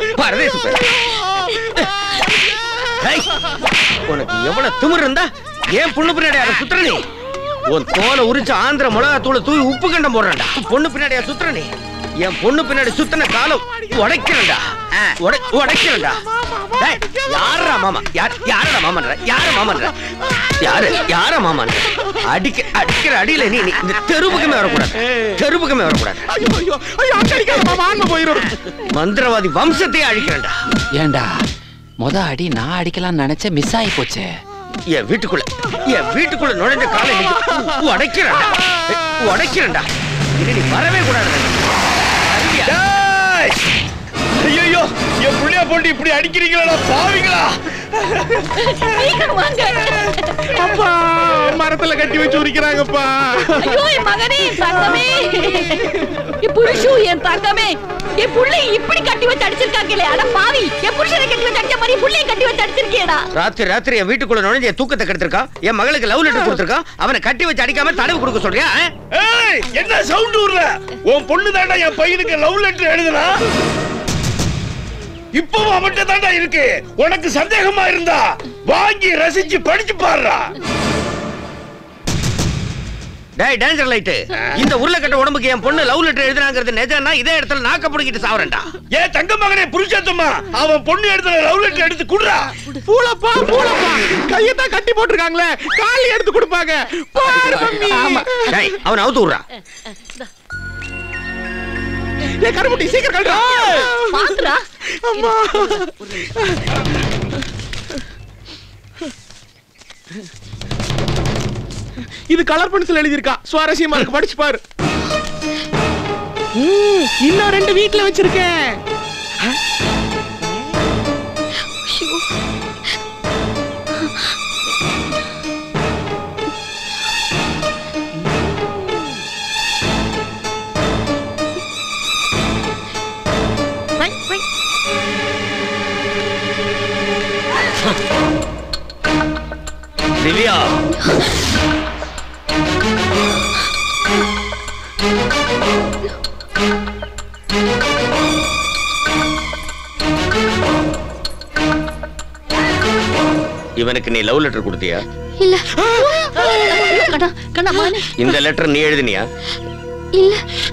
பரதேசி பேர். ஏய், உனக்கு எவ்வளவு திமிரு இருந்தா ஏன் பொண்ணு பின்னாடி அதை சுத்துற நீ உன் தோலை உரிச்சு ஆந்திர மிளகா தூளை தூவி உப்பு கண்டம் போடுறேன்டா பொண்ணு பின்னாடியா சுத்துற நீ என் பொண்ணு பின்னாடி சுத்தின காலம் உடைக்கிறேன்டா ஆ, உடை- உடைக்கிறேன்டா டேய், யாரா மாமா யார் யாரடா மாமன்ற யார மாமன்ற யாரு யார மாமன்ற அடிக்க அடிக்கிற அடியில நீ நீ இந்த தெருவுக்குமே வரக்கூடாது தெருவுக்குமே வரக்கூடாது ஐயோ ஐயோ ஐயோ அக்கடிக்காத மாமா ஆன்மை போயிரும் மந்திரவாதி வம்சத்தையே அழிக்கிறேன்டா ஏண்டா மொத அடி நான் அடிக்கலாம்னு நினைச்ச மிஸ் ஆகி போச்சு என் வீட்டுக்குள்ள என் வீட்டுக்குள்ள நுழைஞ்ச காலை நீ உடைக்கிறேன்டா உடைக்கிறேன்டா இனி நீ வரவே கூடாது அறிவியா? ஐயோ என் புள்ளைய போட்டு இப்படி அடிக்கிறீங்களா பாவிங்களா சீக்கிரம் வாங்க அப்பா மரத்துல கட்டி வச்சு உரிக்கிறாங்கப்பா ஐயோ என் மகனே என் தங்கமே என் புருஷு என் தங்கமே என் புள்ளை இப்படி கட்டி வச்சு அடிச்சிருக்காங்களே அட பாவி என் புருஷனை கட்டி வச்சு அடிச்ச மாதிரி புள்ளைய கட்டி வச்சு அடிச்சிருக்கியடா ராத்திரி ராத்திரி என் வீட்டுக்குள்ள நுழைஞ்ச என் தூக்கத்தை கெடுத்திருக்கான் என் மகளுக்கு லவ் லெட்டர் கொடுத்திருக்கான் அவனை கட்டி வச்சு அடிக்காம தடவு கொடுக்க சொல்றியா ஆ? ஏய் என்ன சவுண்ட் விடுற உன் பொண்ணு தாண்டா என் பையனுக்கு லவ் லெட்டர் எழுதுனா இப்பவும் அவன்கிட்ட தாண்டா இருக்கு உனக்கு சந்தேகமா இருந்தா வாங்கி ரசிச்சு படிச்சு பாருடா டேய் டேஞ்சர் லைட் இந்த உருளைக்கட்ட உடம்புக்கு என் பொண்ணு லவ் லெட்டர் எழுதுனாங்கிறது நிஜம்னா இதே இடத்துல நாக்க பிடிக்கிட்டு சாவரேன்டா ஏன் தங்க மகனே புருஷத்தம்மா அவன் பொண்ணு எடுத்த லவ் லெட்டர் எடுத்து குடுறா பூலப்பா பூலப்பா கையை தான் கட்டி போட்டிருக்காங்களே காலி எடுத்து கொடுப்பாங்க பாரு மம்மி டேய் அவனை அவுத்து விடுறா ஏ கருமுட்டி சீக்கிரம் கழுறா பாத்துடா அம்மா இது கலர் பென்சில் எழுதியிருக்கா சுவாரஸ்யமா இருக்கு படிச்சு பாரு ம், இன்னும் ரெண்டு வீட்ல வச்சிருக்கேன் திவ்யா இவனுக்கு நீ லவ் லெட்டர் கொடுத்தியா இல்ல கண்ணா கண்ணா மகனே இந்த லெட்டர் நீ எழுதினியா இல்ல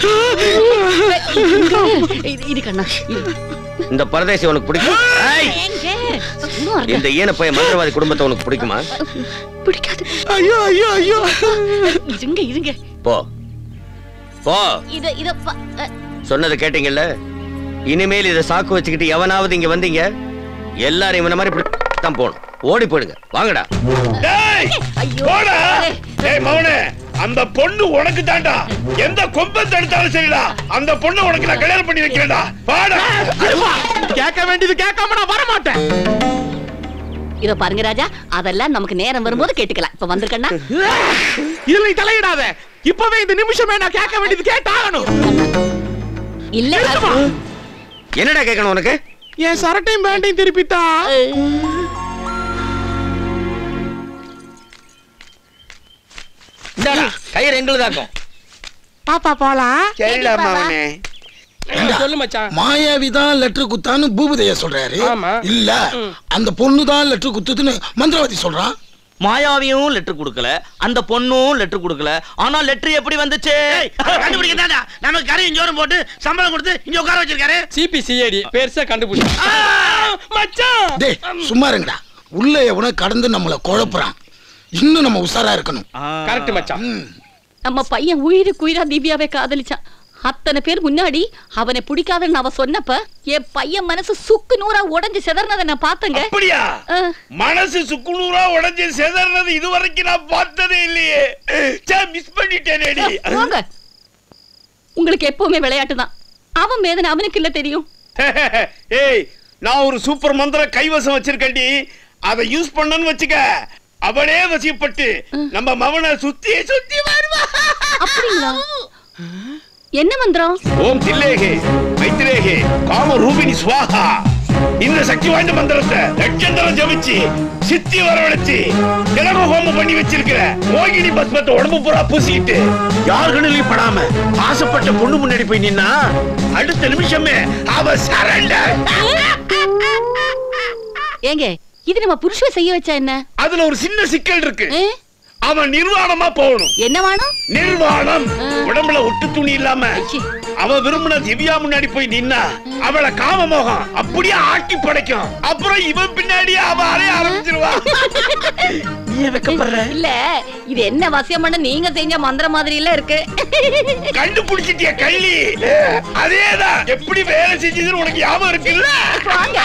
இது இது கண்ணா இது இந்த பரதேசி உனக்கு பிடிக்கும் ஏய், எங்க சும்மா இருங்க. இந்த ஈனப்பைய மந்திரவாதி குடும்பத்தை உனக்கு பிடிக்குமா பிடிக்காது ஐயோ ஐயோ ஐயோ இருங்க இருங்க போ போ இத இத ப- அ, சொன்னதை கேட்டீங்கல்ல இனிமேல் இதை சாக்கு வச்சுக்கிட்டு எவனாவது இங்க வந்தீங்க எல்லாரும் இவன மாதிரி இப்படி தான் போகணும் ஓடி போயிடுங்க வாங்கடா டேய் ஐயோ. போடா டேய் மவனே அந்த பொண்ணு உனக்கு தாண்டா எந்த கொம்பத்தை எடுத்தாலும் சரிடா அந்த பொண்ணை உனக்கு நான் கல்யாணம் பண்ணி வைக்கிறேன்டா பாடா கேட்க வேண்டியது கேட்காம நான் வர மாட்டேன் இத பாருங்க ராஜா அதெல்லாம் நமக்கு நேரம் வரும்போது கேட்டுக்கலாம் இப்ப வந்திருக்கண்ணா இதுல நீ தலையிடாத இப்பவே இந்த நிமிஷமே நான் கேட்க வேண்டியது கேட்டாகணும் இல்ல என்னடா கேட்கணும் உனக்கு என் சரட்டையும் பேண்டையும் திருப்பித்தா கயிறு எங்களுதாக்கும் பாப்பா போலாம் சரிடா மாவனே சொல்லு மச்சான் மாயாவி தான் லெட்டர் குத்தான்னு பூபதையா சொல்றாரு ஆமா. இல்ல அந்த பொண்ணு தான் லெட்டர் குத்துதுன்னு மந்திரவாதி சொல்றான் மாயாவியும் லெட்டர் கொடுக்கல அந்த பொண்ணும் லெட்டர் கொடுக்கல ஆனா லெட்டர் எப்படி வந்துச்சு கண்டுபிடிக்கிறதா நமக்கு கரையும் ஜோரம் போட்டு சம்பளம் கொடுத்து இங்க உட்கார வச்சிருக்காரு சிபி சிஐடி பெருசா கண்டுபிடிச்சா மச்சான் டேய் சும்மா இருங்கடா உள்ள எவனோ கடந்து நம்மள குழப்புறான் இன்னும் நம்ம உஷாரா இருக்கணும் கரெக்ட் மச்சான் ம். நம்ம பையன் உயிருக்கு உயிரா திவ்யாவை காதலிச்சான் அத்தனை பேர் முன்னாடி அவனை பிடிக்காதுன்னு அவ சொன்னப்ப என் பையன் மனசு சுக்கு நூறா உடைஞ்சு சிதறனதை நான் பார்த்தேங்க அப்படியா ஆ. மனசு சுக்குநூறா உடைஞ்சு செதறது இதுவரைக்கும் நான் பார்த்ததே இல்லையே மிஸ் பண்ணிட்டேனேடி போங்க உங்களுக்கு எப்பவுமே விளையாட்டு தான் அவன் வேதனை அவனுக்கு இல்ல தெரியும் ஏய் நான் ஒரு சூப்பர் மந்திரம் கைவசம் வச்சிருக்கேன்டி அதை யூஸ் பண்ணன்னு வச்சுக்க அவனே வசியப்பட்டு நம்ம மவனை சுத்தி சுத்தி வருவா அப்படிங்களா என்ன மந்திரம் ஓம் தில்லேகே மைத்திரேகே காம ரூபினி ஸ்வாஹா இந்த சக்தி வாய்ந்த மந்திரத்தை லட்சந்தரம் ஜபிச்சு சித்தி வரவழைச்சு தினமும் ஹோமம் பண்ணி வச்சிருக்கிற மோகினி பஸ்மத்தை உடம்பு பூரா பூசிக்கிட்டு யார் கண்ணிலையும் படாம ஆசைப்பட்ட பொண்ணு முன்னாடி போய் நின்னா அடுத்த நிமிஷமே அவ சரண்டர் ஏங்க இது நம்ம புருஷ செய்ய வச்சா என்ன அதுல ஒரு சின்ன சிக்கல் இருக்கு ஏ? அவன் நிர்வாணமா போகணும் என்ன வேணும் நிர்வாணம் ஆ. உடம்புல ஒட்டு துணி இல்லாம ஐயே. அவ விரும்பின திவ்யா முன்னாடி போய் நின்னா அவளை காம மோகம் அப்படியே ஆக்கி படைக்கும் அப்புறம் இவன் பின்னாடியே அவ அலைய ஆரம்பிச்சிருவா நீ ஏன் வெக்கப்படுற இல்ல இது என்ன வசியம் பண்ண நீங்க செஞ்ச மந்திரம் மாதிரி இல்ல இருக்கு கண்டுபிடிச்சிட்டிய கள்ளி அதேதான் எப்படி வேலை செஞ்சதுன்னு உனக்கு ஞாபகம் இருக்குல்ல வாங்க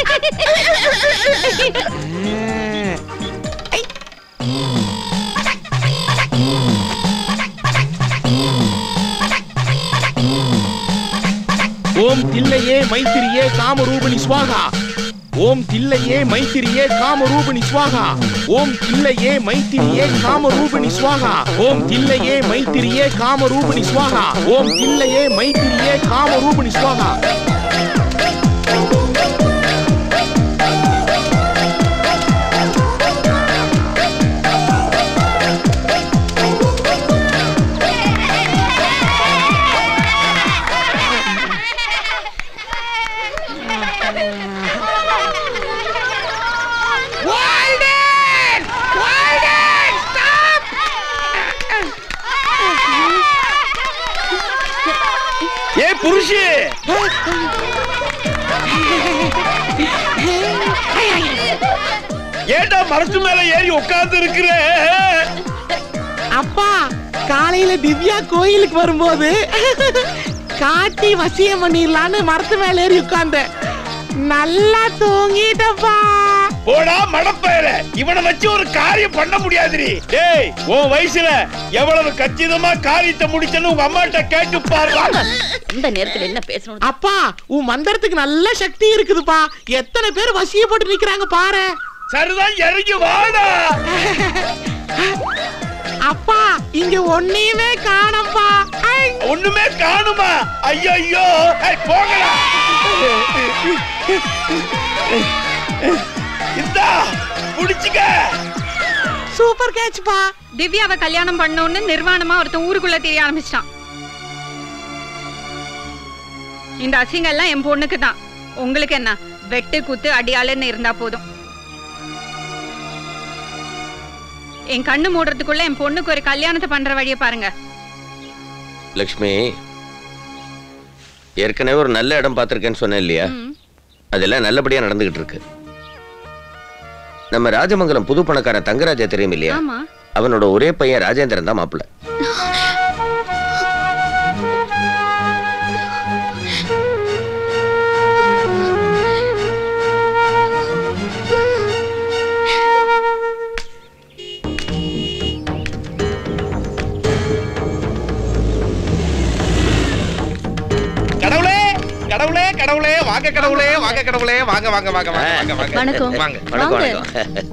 ஓம் தில்லையே மைத்திரியே காமரூபிணி ஸ்வாகா ஓம் தில்லையே மைத்திரியே காமரூபிணி ஸ்வாகா ஓம் தில்லையே மைத்திரியே காமரூபிணி ஸ்வாகா ஓம் தில்லையே மைத்திரியே காமரூபிணி ஸ்வாகா ஓம் தில்லையே மைத்திரியே காமரூபிணி ஸ்வாகா ஏ புருஷே ஏண்டா மரத்து மேல ஏறி உட்கார்ந்து இருக்கிற அப்பா காலையில திவ்யா கோயிலுக்கு வரும்போது காட்டி வசியம் பண்ணிடலான்னு மரத்து மேல ஏறி உட்கார்ந்தேன் நல்லா தூங்கிட்டப்பா போடா மடப்பயல இவனை வச்சு ஒரு காரியம் பண்ண முடியாதுடி டேய் உன் வயசுல எவ்வளவு கச்சிதமா காரியத்தை முடிச்சன்னு உங்க அம்மாட்ட கேட்டு பாருடா இந்த நேரத்துல என்ன பேசணும் அப்பா உன் மந்திரத்துக்கு நல்ல சக்தி இருக்குதுப்பா எத்தனை பேர் வசியப்பட்டு நிக்கிறாங்க பாரு சரிதான் இறங்கி வாடா அப்பா இங்க ஒன்னையுமே காணப்பா ஐ! ஒண்ணுமே காணுமா ஐயோ ஐயோ ஏய், போங்கடா இந்தா புடிச்சுக்க சூப்பர் கேட்ச்ப்பா திவ்யாவை கல்யாணம் பண்ணோன்னு நிர்வாணமா ஒருத்தன் ஊருக்குள்ள தெரிய ஆரம்பிச்சிட்டான் இந்த அசிங்கம் எல்லாம் என் பொண்ணுக்கு தான் உங்களுக்கு என்ன வெட்டு குத்து அடியாளுன்னு இருந்தா போதும் என் கண்ணு மூடுறதுக்குள்ள என் பொண்ணுக்கு ஒரு கல்யாணத்தை பண்ற வழியை பாருங்க லக்ஷ்மி ஏற்கனவே ஒரு நல்ல இடம் பார்த்திருக்கேன்னு சொன்னேன் இல்லையா ம். அதெல்லாம் நல்லபடியா நடந்துகிட்டு இருக்கு நம்ம ராஜமங்கலம் புது பணக்கார தங்கராஜா தெரியும் இல்லையா ஆமா அவனோட ஒரே பையன் ராஜேந்திரன் தான் மாப்பிள்ள கடவுளே கடவுளே கடவுளே வாங்க கடவுளே வாங்க கடவுளே வாங்க வாங்க வாங்க வாங்க வாங்க வாங்க வணக்கம் வாங்க வணக்கம் வாங்க. வணக்கம்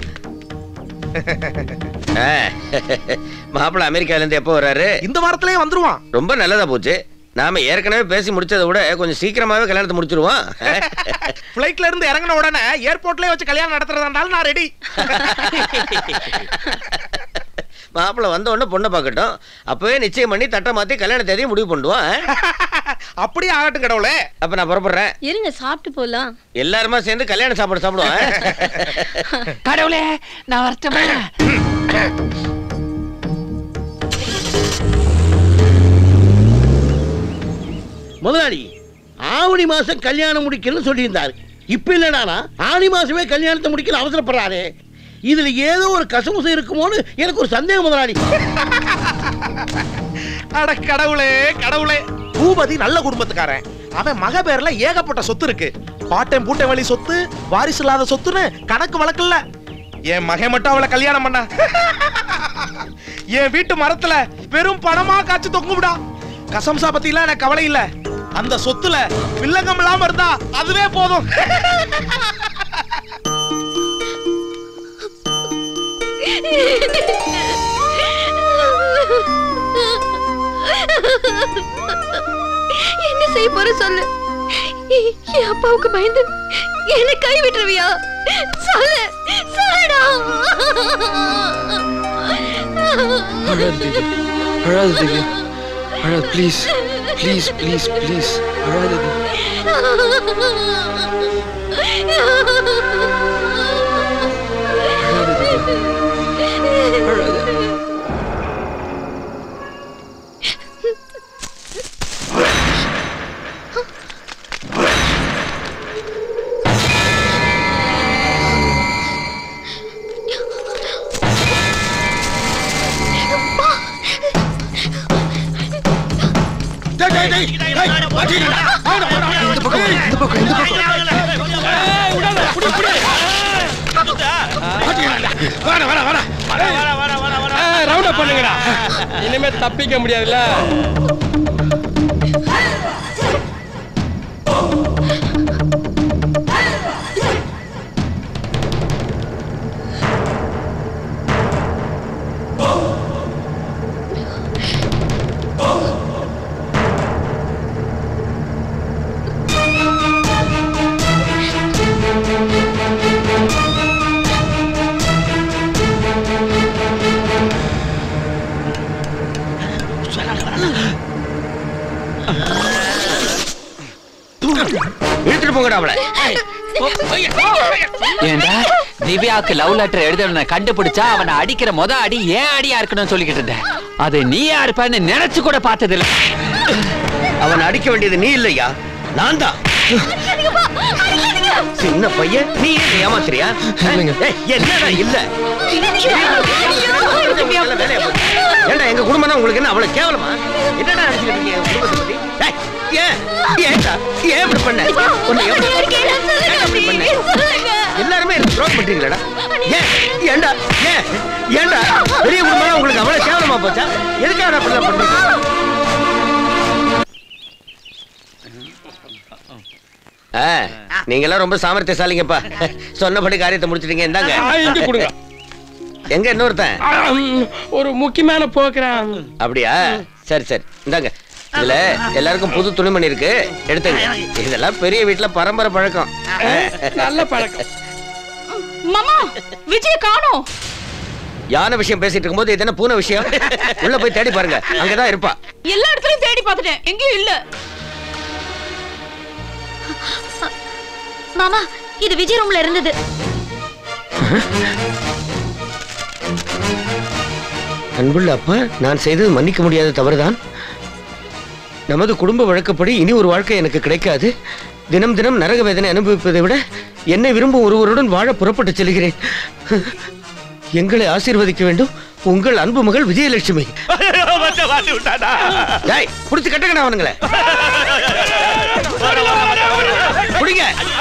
ஆ, மாப்பிள்ளை அமெரிக்கால இருந்து எப்போ வர்றாரு இந்த வாரத்திலே வந்துருவான் ரொம்ப நல்லதா போச்சு நாம ஏற்கனவே பேசி முடிச்சதை விட கொஞ்சம் சீக்கிரமாவே கல்யாணத்தை முடிச்சிருவோம் பிளைட்ல இருந்து இறங்கின உடனே ஏர்போர்ட்லயே வச்சு கல்யாணம் நடத்துறதாண்டாலும் நான் ரெடி மாப்பிள்ளை வந்த உடனே பொண்ணை பார்க்கட்டும் அப்பவே நிச்சயம் பண்ணி தட்டை மாத்தி கல்யாண தேதியை முடிவு பண்ணுவான் அப்படியே ஆகட்டும் கடவுளே அப்ப நான் புறப்படுறேன் இருங்க சாப்பிட்டு போலாம் எல்லாருமா சேர்ந்து கல்யாண சாப்பாடு சாப்பிடுவோம் கடவுளே நான் வரட்டுமா முதலாளி ஆவணி மாசம் கல்யாணம் முடிக்கணும்னு சொல்லியிருந்தாரு இப்ப இல்லடானா ஆவணி மாசமே கல்யாணத்தை முடிக்கல அவசரப்படுறாரு இதுல ஏதோ ஒரு கசமுசம் இருக்குமோன்னு எனக்கு ஒரு சந்தேகம் முதலாளி அட கடவுளே கடவுளே பூபதி நல்ல குடும்பத்துக்காரன் அவன் மக பேர்ல ஏகப்பட்ட சொத்து இருக்கு பாட்டன் பூட்டன் வழி சொத்து வாரிசு இல்லாத சொத்துன்னு கணக்கு வழக்கில்ல என் மகன் மட்டும் அவளை கல்யாணம் பண்ணா என் வீட்டு மரத்துல வெறும் பணமா காய்ச்சி தொங்குவிடா கசம்சா பத்தி எல்லாம் எனக்கு கவலை இல்ல அந்த சொத்துல வில்லங்கம் இல்லாம இருந்தா அதுவே போதும் என்ன செய்ய போற சொல்லு என் அப்பாவுக்கு பயந்து என்ன கை விட்டுருவியா சொல்லு சொல்லுடா அழாதீங்க அழாதீங்க அழா ப்ளீஸ் ப்ளீஸ் ப்ளீஸ் ப்ளீஸ் அழாதீங்க டேய், டேய், டேய், டேய், மாட்டிக்கிடா. இந்த பக்கம் வா, இந்த பக்கம் இந்த பக்கம் மாட்டிக்கிடா. வாடா, வாடா, வாடா. ரவுண்ட் அப் பண்ணுங்கடா இனிமே தப்பிக்க முடியாதுல்ல இழுத்துட்டு போங்கடா அவளை ஏண்டா திவ்யாவுக்கு லவ் லெட்டர் எழுதணும்னு கண்டுபிடிச்சா அவனை அடிக்கிற முத அடி ஏன் அடியா இருக்கணும்னு சொல்லிக்கிட்டு இருந்தேன் அது நீயா இருப்பேன்னு நினைச்சு கூட பார்த்ததில்ல அவன் அடிக்க வேண்டியது நீ இல்லையா நான் தான் சின்ன பையன் நீ ஏன் ஏமாத்துறியா ஏய், என்னடா இல்ல நல்ல வேலையா போச்சு. ஏன்டா எங்க குடும்பம் உங்களுக்கு என்ன அவ்வளவு கேவலமா என்னடா நினைச்சிட்டு இருக்கீங்க எங்க குடும்பத்தை பத்தி ஏய், ஏன் ஏன்டா ஏன் இப்படி பண்ண உன்னை எப்படி ஏன் இப்படி பண்ண எல்லாருமே எனக்கு துரோகம் பண்றீங்களாடா ஏன் ஏன்டா ஏன் ஏன்டா பெரிய குடும்பம் உங்களுக்கு அவ்வளவு கேவலமா போச்சா எதுக்காக அப்படி பண்றீங்க ஆ, நீங்க எல்லாம் ரொம்ப சாமர்த்தியசாலிங்கப்பா சொன்னபடி காரியத்தை முடிச்சிட்டீங்க இந்தாங்க ஆ, இங்க கொடுங்க. எங்க இன்னொருத்தன் ஒரு முக்கியமான போக்குறான் அப்படியா சரி சரி இந்தாங்க இதுல எல்லாருக்கும் புது துணிமணி இருக்கு எடுத்துங்க இதெல்லாம் பெரிய வீட்டுல பரம்பரை பழக்கம் நல்ல பழக்கம் மாமா விஜய காணோம் யானை விஷயம் பேசிட்டு இருக்கும்போது இது என்ன பூனை விஷயம் உள்ள போய் தேடி பாருங்க அங்கதான் இருப்பா எல்லா இடத்துலயும் தேடி பார்த்துட்டேன் எங்கேயும் இல்ல மாமா இது விஜய் ரூம்ல இருந்தது அன்புள்ள அப்பா நான் செய்தது மன்னிக்க முடியாத தவறுதான் நமது குடும்ப வழக்கப்படி இனி ஒரு வாழ்க்கை எனக்கு கிடைக்காது தினம் தினம் நரக வேதனை அனுபவிப்பதை விட என்னை விரும்பும் ஒருவருடன் வாழ புறப்பட்டு செல்கிறேன் எங்களை ஆசீர்வதிக்க வேண்டும் உங்கள் அன்பு மகள் விஜயலட்சுமி வந்து வாட்டி விட்டாடா டேய் புடிச்சு கட்டுங்கடா அவனுங்களே புடிங்க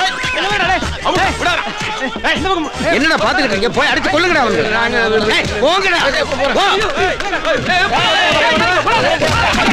என்னடா பாத்துக்கிட்டு இருக்கீங்க போய் அடிச்சு கொல்லுங்கடா அவனுங்களை ஏய், போங்கடா போ.